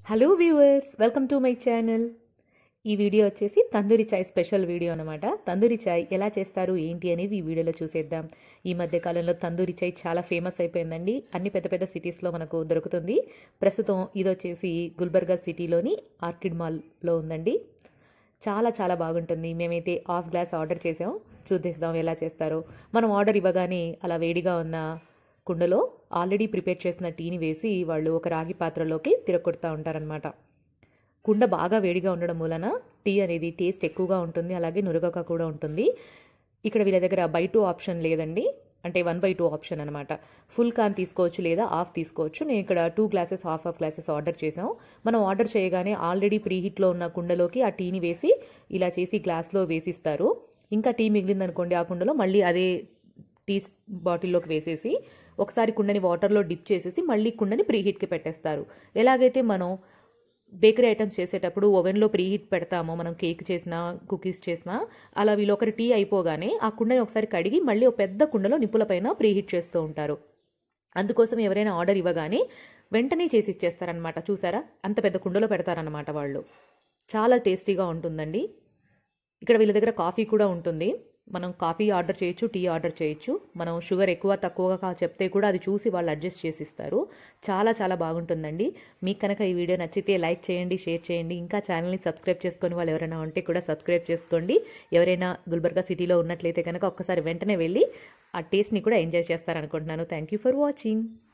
hello viewers welcome to my channel ఈ video వచ్చేసి తందూరి చాయ్ special video అనమాట తందూరి చాయ్ ఎలా చేస్తారు ఏంటి అనేది ఈ వీడియోలో చూసేద్దాం ఈ మధ్య కాలంలో తందూరి చాయ్ చాలా ఫేమస్ అయిపోయిందండి అన్ని పెద్ద పెద్ద సిటీస్లో మనకు దొరుకుతుంది ప్రస్తుతం ఇది వచ్చేసి గుల్బర్గా సిటీలోని ఆర్కిడ్ మాల్లో ఉందండి చాలా చాలా బాగుంటుంది మేమైతే హాఫ్ గ్లాస్ ఆర్డర్ చేసాం చూద్దేద్దాం ఎలా చేస్తారో మనం ఆర్డర్ ఇవ్వగానే అలా వేడిగా ఉన్న కుండలో ఆల్రెడీ ప్రిపేర్ చేసిన టీని వేసి వాళ్ళు ఒక రాగి పాత్రలోకి తిరగొడతా ఉంటారనమాట కుండ బాగా వేడిగా ఉండడం మూలన టీ అనేది టేస్ట్ ఎక్కువగా ఉంటుంది అలాగే నురగక కూడా ఉంటుంది ఇక్కడ వీళ్ళ దగ్గర బై టూ ఆప్షన్ లేదండి అంటే వన్ బై టూ ఆప్షన్ అనమాట ఫుల్ కాన్ తీసుకోవచ్చు లేదా హాఫ్ తీసుకోవచ్చు నేను ఇక్కడ two glasses half half glasses order చేసాం మనం ఆర్డర్ చేయగానే ఆల్రెడీ ప్రీ హీట్లో ఉన్న కుండలోకి ఆ టీని వేసి ఇలా చేసి గ్లాస్లో వేసిస్తారు ఇంకా టీ మిగిలిందనుకోండి ఆ కుండలో మళ్ళీ అదే టీ బాటిల్లోకి వేసేసి ఒకసారి కుండని వాటర్లో డిప్ చేసేసి మళ్ళీ కుండని ప్రీహీట్కి పెట్టేస్తారు ఎలాగైతే మనం బేకరీ ఐటమ్స్ చేసేటప్పుడు ఓవెన్లో ప్రీహీట్ పెడతామో మనం కేక్ చేసినా కుకీస్ చేసినా అలా వీళ్ళు ఒకరి టీ అయిపోగానే ఆ కుండని ఒకసారి కడిగి మళ్ళీ ఒక పెద్ద కుండలో నిప్పుల పైన ప్రీహీట్ చేస్తూ ఉంటారు అందుకోసం ఎవరైనా ఆర్డర్ ఇవ్వగానే వెంటనే చేసి ఇచ్చేస్తారనమాట చూసారా అంత పెద్ద కుండలో పెడతారనమాట వాళ్ళు చాలా టేస్టీగా ఉంటుందండి ఇక్కడ వీళ్ళ దగ్గర కాఫీ కూడా ఉంటుంది మనం కాఫీ ఆర్డర్ చేయొచ్చు టీ ఆర్డర్ చేయొచ్చు మనం షుగర్ ఎక్కువ తక్కువగా చెప్తే కూడా అది చూసి వాళ్ళు అడ్జస్ట్ చేసి ఇస్తారు చాలా చాలా బాగుంటుందండి మీకు కనుక ఈ వీడియో నచ్చితే లైక్ చేయండి షేర్ చేయండి ఇంకా ఛానల్ని సబ్స్క్రైబ్ చేసుకొని వాళ్ళు ఎవరైనా ఉంటే కూడా సబ్స్క్రైబ్ చేసుకోండి ఎవరైనా గుల్బర్గా సిటీలో ఉన్నట్లయితే కనుక ఒక్కసారి వెంటనే వెళ్ళి ఆ టేస్ట్ని కూడా ఎంజాయ్ చేస్తారనుకుంటున్నాను థ్యాంక్ యూ ఫర్ వాచింగ్